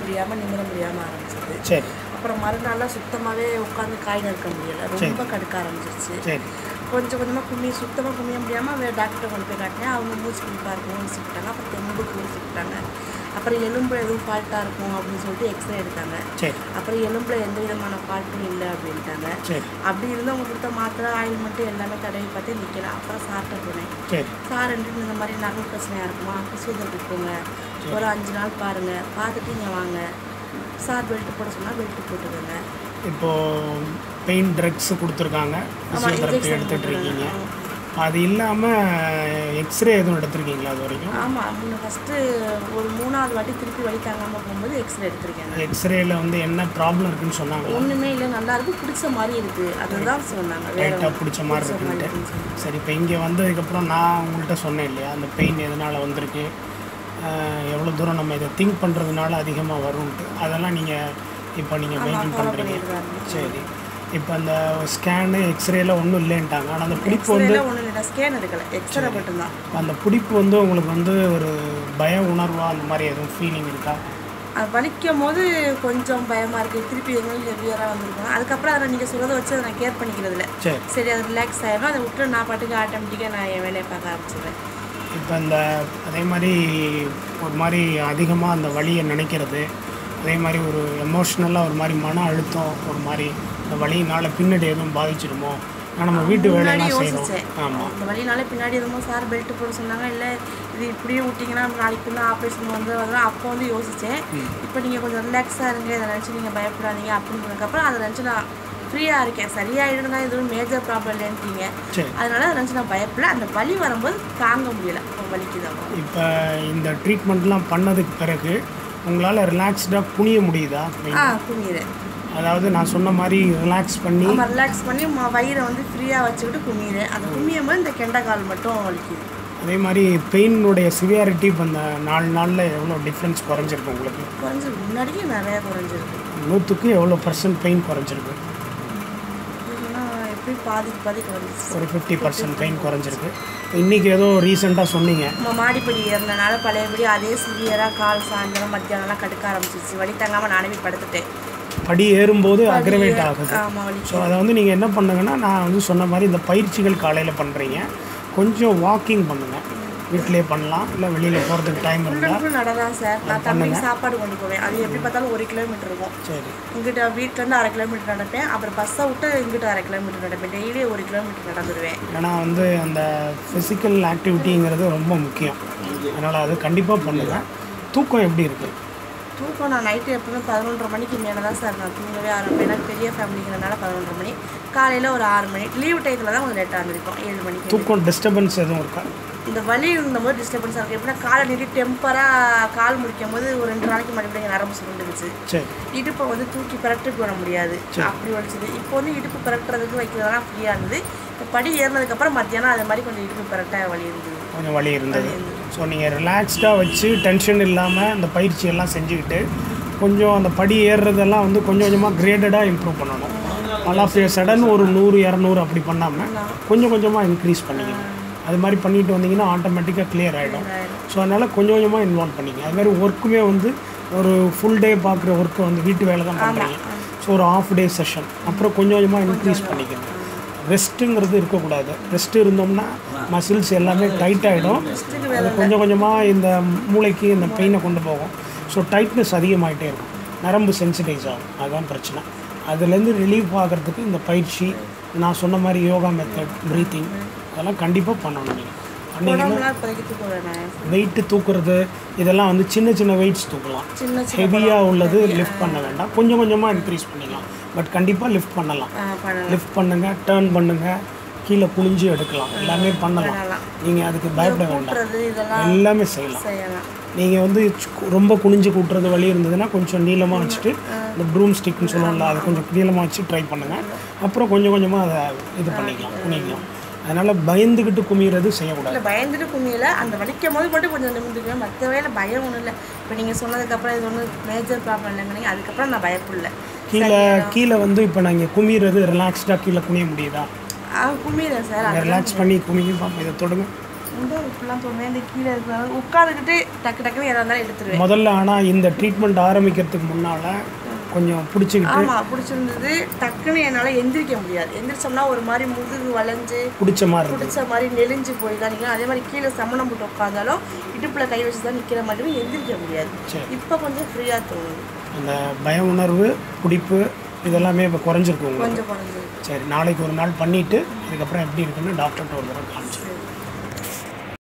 முடியாமல் நிமிர முடியாமல் ஆரம்பிச்சது சரி அப்புறம் மறுநாள்லாம் சுத்தமாகவே உட்காந்து காய் நறுக்க முடியல ரொம்ப கடுக்க ஆரம்பிச்சிருச்சு சரி கொஞ்சம் கொஞ்சமாக கும்மி சுத்தமாக கும்மிய முடியாமல் வே டாக்டரை கொண்டு போய் காட்டினேன் அவங்க மூச்சு பிடிப்பாக இருக்கும் சொல்லிட்டாங்க அப்புறம் தெம்புக்கு ஊசிக்கிட்டாங்க அப்புறம் எலும்பு எதுவும் ஃபால்ட்டாக இருக்கும் அப்படின்னு சொல்லிட்டு எக்ஸ்ரே எடுத்தாங்க சரி அப்புறம் எலும்புல எந்த விதமான ஃபால்ட்டும் இல்லை அப்படின்ட்டாங்க சரி அப்படி இருந்து அவங்க கொடுத்த மாத்திரை ஆயில்மெண்ட்டு எல்லாமே தடவி பார்த்து நிற்கல அப்புறம் சார்ட்ட போனேன் சரி சார் இந்த மாதிரி நகை பிரச்சனையாக இருக்குமா பிரசூதத்துக்கு போங்க ஒரு அஞ்சு நாள் பாருங்கள் பார்த்துட்டு இங்கே வாங்க சார் பெல்ட் போட சொன்னால் பெல்ட் போட்டுக்கோங்க இப்போது பெயின் ட்ரக்ஸ் கொடுத்துருக்காங்க ஃபிசியோதெரப்பி injection எடுத்துகிட்டு இருக்கீங்க போட்டுருக்காங்க. அது இல்லாமல் எக்ஸ்ரே எதுவும் எடுத்திருக்கீங்களா அது வரைக்கும் ஆமாம் முன்ன ஃபஸ்ட்டு ஒரு மூணாவது வாட்டி திருப்பி வழி தாங்காமல் போகும்போது எக்ஸ்ரே எடுத்திருக்கேன் எக்ஸ்ரேல வந்து என்ன ப்ராப்ளம் இருக்குன்னு சொன்னாங்க ஒன்றுமே இல்லை நல்லா இருக்கு பிடிச்ச மாதிரி இருக்குது அதுதான் சொன்னாங்க வேற லைட்டாக பிடிச்ச மாதிரி பிடிச்ச மாதிரி இருக்குன்ட்டு இருக்குன்னு சொன்னாங்க. சரி இப்போ இங்கே வந்ததுக்கப்புறம் நான் உங்கள்கிட்ட சொன்னேன் இல்லையா அந்த பெயின் எதனால் வந்திருக்கு எவ்வளோ தூரம் நம்ம இதை திங்க் பண்ணுறதுனால அதிகமாக வரும்ன்ட்டு அதெல்லாம் நீங்கள் இப்போ நீங்கள் மெயின்டைன் follow பண்ணுறீங்க பண்ணிட்டு தான் இருக்கேன். சரி இப்போ அந்த ஸ்கேனு எக்ஸ்ரேல ஒன்றும் இல்லைன்ட்டாங்க ஆனால் அந்த பிடிப்பு வந்து எக்ஸ்ரேல ஒன்றும் இல்லை ஸ்கேன் எடுக்கல எக்ஸ்ரே மட்டும்தான் அந்த பிடிப்பு வந்து உங்களுக்கு வந்து ஒரு பய உணர்வா அந்த மாதிரி எதுவும் ஃபீலிங் இருக்கா அது வலிக்கும் போது கொஞ்சம் பயமாக இருக்குது திருப்பி எங்களும் ஹெவியராக வந்திருக்காங்க அதுக்கப்புறம் அதை நீங்கள் சொல்கிறத வச்சு அதை நான் கேர் பண்ணிக்கிறது இல்லை சரி சரி அது ரிலாக்ஸ் ஆயிடும் அதை விட்டு நான் பாட்டுக்கு ஆட்டோமேட்டிக்காக நான் என் வேலையை பார்க்க ஆரம்பிச்சிடுவேன் இப்போ இந்த அதே மாதிரி ஒரு மாதிரி அதிகமாக அந்த வலியை நினைக்கிறது அதே மாதிரி ஒரு எமோஷ்னலாக ஒரு மாதிரி மன அழுத்தம் ஒரு மாதிரி இந்த வலியினால் பின்னாடி எதுவும் பாதிச்சிடுமோ ஆனால் நம்ம வீட்டு முன்னாடி வேலையெல்லாம் செய்கிறோம் யோசிச்சேன் ஆமாம் இந்த வழினால பின்னாடி எதுவும் சார் பெல்ட் போட சொன்னாங்க இல்லை இது இப்படியே விட்டிங்கன்னா நாளைக்கு தான் ஆப்ரேஷன் வந்து அதெல்லாம் அப்போ வந்து யோசித்தேன் இப்போ நீங்கள் கொஞ்சம் ரிலாக்ஸாக இருங்க இதை நினச்சி நீங்கள் பயப்படாதீங்க அப்படின்றதுக்கப்புறம் அதை நினச்சி நான் ஃப்ரீயாக இருக்கேன் சரியாயிடுனா எதுவும் மேஜர் ப்ராப்ளம் இல்லைன்றீங்க சரி அதனால அதை நினச்சி நான் பயப்படல அந்த வலி வரும்போது தாங்க முடியல இப்போ வலிக்குது அவ்வளோ இப்போ இந்த ட்ரீட்மெண்ட்லாம் பண்ணதுக்கு பிறகு உங்களால் ரிலாக்ஸ்டாக குனிய முடியுதா ஆ குமிறேன் அதாவது நான் சொன்ன மாதிரி ரிலாக்ஸ் பண்ணி நம்ம ரிலாக்ஸ் பண்ணி ம- வயிறை வந்து ஃப்ரீயாக வச்சுக்கிட்டு குமிறேன் அந்த குமியும் போது இந்த கெண்டைக்கால் மட்டும் வலிக்குது அதே மாதிரி பெயினுடைய சிவியாரிட்டி இப்போ இந்த நாலு நாளில் எவ்வளோ டிஃப்ரென்ஸ் குறைஞ்சிருக்கு உங்களுக்கு குறைஞ்சிருக்கு முன்னாடியே நிறைய குறைஞ்சிருக்கு நூற்றுக்கு எவ்வளோ பர்சன்ட் பெயின் குறைஞ்சிருக்கு இல்லைன்னா எப்படி பாதிக்கு பாதி குறைஞ்சிச்சு ஒரு ஃபிஃப்டி பர்சன்ட் பெயின் குறைஞ்சிருக்கு இன்றைக்கி ஏதோ ரீசெண்டாக சொன்னீங்க நம்ம மாடிப்படி ஏறினனால பழையபடி அதே சிவியராக கால் சாயந்தரம் மத்தியானம்லாம் கடுக்க ஆரம்பிச்சிச்சு வலி தாங்காமல் நானே போய் படுத்துட்டேன் படி ஏறும்போது அக்ரவேட் ஆகுது ஆமாம் வலி ஸோ அதை வந்து நீங்கள் என்ன பண்ணுங்கன்னா நான் வந்து சொன்ன மாதிரி இந்த பயிற்சிகள் காலையில் பண்ணுறீங்க கொஞ்சம் வாக்கிங் பண்ணுங்கள் வீட்டிலே பண்ணலாம் இல்லை வெளியில் போகிறதுக்கு டைம் இருந்தால் ஃபுல் நடதான் சார் நான் தம்பிக்கு சாப்பாடு கொண்டு போவேன் அது எப்படி பார்த்தாலும் ஒரு கிலோமீட்டர் இருக்கும் சரி இங்கிட்ட வீட்டிலேருந்து அரை கிலோமீட்டர் நடப்பேன் அப்புறம் பஸ்ஸை விட்டு இங்கிட்ட அரை கிலோமீட்டர் நடப்பேன் டெய்லி ஒரு கிலோமீட்டர் நடந்துடுவேன் ஏன்னா வந்து அந்த ஃபிசிக்கல் ஆக்டிவிட்டிங்கிறது ரொம்ப முக்கியம் அதனால் அது கண்டிப்பாக பண்ணுங்கள் தூக்கம் எப்படி இருக்குது தூக்கம் நான் நைட்டு எப்பவுமே பதினொன்றரை மணிக்கு மேலே தான் சார் நான் தூங்கவே ஆரம்பிப்பேன் ஏன்னா பெரிய ஃபேமிலிங்கிறனால பதினொன்றரை மணி காலையில் ஒரு ஆறு மணி லீவ் டயத்தில் தான் கொஞ்சம் லேட்டாக இருந்திருக்கும் ஏழு மணிக்கு தூக்கம் டிஸ்டர்பன்ஸ் எதுவும் இருக்கா இந்த வலி இருந்தபோது டிஸ்டர்பன்ஸாக இருக்குது எப்படின்னா காலை நீட்டி டெம்பராக கால் முடிக்கும் போது ஒரு ரெண்டு நாளைக்கு மறுபடியும் எங்கள் நரம்பு சுருண்டுருச்சு சரி இடுப்பை வந்து தூக்கி பிரட்டு போட முடியாது அப்படி வலிச்சுது இப்போ வந்து இடுப்பு பிரட்டுறதுக்கு வைக்கிறதெல்லாம் ஃப்ரீயாக இருந்தது இப்போ படி ஏறினதுக்கப்புறம் மத்தியானம் அது மாதிரி கொஞ்சம் இடுப்பு பிரட்ட வலி இருந்தது கொஞ்சம் வலி இருந்தது ஸோ நீங்கள் ரிலாக்ஸ்டாக வச்சு டென்ஷன் இல்லாமல் இந்த பயிற்சி எல்லாம் செஞ்சுக்கிட்டு கொஞ்சம் அந்த படி ஏறுறதெல்லாம் வந்து கொஞ்சம் கொஞ்சமாக கிரேடடாக இம்ப்ரூவ் பண்ணணும் ஆல் ஆஃப் சடன் ஒரு நூறு இரநூறு அப்படி பண்ணாமல் கொஞ்சம் கொஞ்சமாக இன்க்ரீஸ் பண்ணிக்கணும் அது மாதிரி பண்ணிட்டு வந்தீங்கன்னா ஆட்டோமேட்டிக்காக clear ஆகிடும் ஸோ அதனால் கொஞ்சம் கொஞ்சமாக இன்வால்வ் பண்ணிக்கங்க அது மாதிரி ஒர்க்குமே வந்து ஒரு ஃபுல் டே பார்க்குற ஒர்க்கை வந்து வீட்டு வேலை தான் பண்ணுறீங்க ஸோ ஒரு ஆஃப் டே செஷன் அப்புறம் கொஞ்சம் கொஞ்சமாக இன்க்ரீஸ் பண்ணிக்கணும் ரெஸ்ட்டுங்கிறது இருக்கக்கூடாது ரெஸ்ட் இருந்தோம்னா மசில்ஸ் எல்லாமே டைட் ஆகிடும் அது கொஞ்சம் கொஞ்சமாக இந்த மூளைக்கு இந்த பெயினை கொண்டு போகும் ஸோ டைட்னஸ் அதிகமாகிட்டே இருக்கும் நரம்பு சென்சிடைஸ் ஆகும் அதுதான் பிரச்சனை அதுலேருந்து ரிலீஃப் ஆகிறதுக்கு இந்த பயிற்சி நான் சொன்ன மாதிரி யோகா மெத்தட் ப்ரீத்திங் அதெல்லாம் கண்டிப்பாக பண்ணணும் நீங்கள் பண்ணீங்கன்னா உடம்புலாம் இப்போதைக்கு தூக்கம் வேணாம் வெயிட்டு தூக்குறது இதெல்லாம் வந்து சின்ன சின்ன வெயிட்ஸ் தூக்கலாம் சின்ன சின்ன ஹெவியாக உள்ளது லிஃப்ட் பண்ண வேண்டாம் கொஞ்சம் கொஞ்சமாக இன்க்ரீஸ் பண்ணிக்கலாம் பட் கண்டிப்பாக லிஃப்ட் பண்ணலாம் ஆ, பண்ணலாம் லிஃப்ட் பண்ணுங்கள் டேர்ன் பண்ணுங்கள் கீழே குனிஞ்சு எடுக்கலாம் எல்லாமே பண்ணலாம் பண்ணலாம். நீங்கள் அதுக்கு பயப்பட வேண்டாம் கூட்டுறது இதெல்லாம் எல்லாமே செய்யலாம் செய்யலாம் நீங்கள் வந்து ச்சு- ரொம்ப குனிஞ்சு கூட்டுறது வழி இருந்ததுன்னா கொஞ்சம் நீளமாக வச்சுட்டு இந்த ப்ரூம் ஸ்டிக்னு சொல்லுவோம்ல அதை கொஞ்சம் நீளமாக வச்சு ட்ரை பண்ணுங்கள் அப்புறம் கொஞ்சம் கொஞ்சமாக அதை இது பண்ணிக்கலாம் குனிக்கலாம் அதனால் பயந்துக்கிட்டு குமிறது செய்யக்கூடாது இல்லை பயந்துட்டு குமியல அந்த வலிக்கும் போது மட்டும் கொஞ்சம் நிமிந்துக்குவேன் மற்ற வேலை பயம் ஒன்றும் இல்லை இப்போ நீங்கள் சொன்னதுக்கப்புறம் இது ஒன்றும் மேஜர் ப்ராப்ளம் இல்லைங்க அதுக்கப்புறம் நான் பயப்படல கீழே கீழே வந்து இப்போ நாங்கள் குமிறது ரிலாக்ஸ்டாக கீழே குனிய முடியுதா ஆ குமியிறேன் சார் அது ரிலாக்ஸ் பண்ணி குனிங்க பார்ப்போம் இதை தொடுங்க இந்த இப்படிலாம் தோணுவேன் இந்த கீழே இருக்கிற உட்காந்துக்கிட்டு டக்கு டக்குன்னு எதாக இருந்தாலும் எடுத்துருவேன் முதல்ல ஆனால் இந்த ட்ரீட்மெண்ட் ஆரம்பிக்கிறதுக்கு முன்னால் கொஞ்சம் பிடிச்சிக்கிட்டு ஆமாம் பிடிச்சிருந்தது டக்குன்னு என்னால் எந்திரிக்க முடியாது எந்திரிச்சோம்னா ஒரு மாதிரி முதுகு வளைஞ்சு பிடிச்ச மாதிரி இருக்கும் பிடிச்ச மாதிரி நெளிஞ்சு போய் தான் நிற்கணும் அதே மாதிரி கீழே சமணம் போட்டு உட்காந்தாலும் இடுப்பில் கை வச்சு தான் நிற்கிற மாதிரி எந்திரிக்க முடியாது சரி. இப்போ கொஞ்சம் ஃப்ரீயாக தோணுது அந்த பய உணர்வு பிடிப்பு இதெல்லாமே இப்போ குறைஞ்சிருக்கு உங்களுக்கு கொஞ்சம் குறைஞ்சது சரி நாளைக்கு ஒரு நாள் பண்ணிவிட்டு அதுக்கப்புறம் எப்படி இருக்குன்னு டாக்டர்கிட்ட ஒரு தடவை காமிச்சு சரி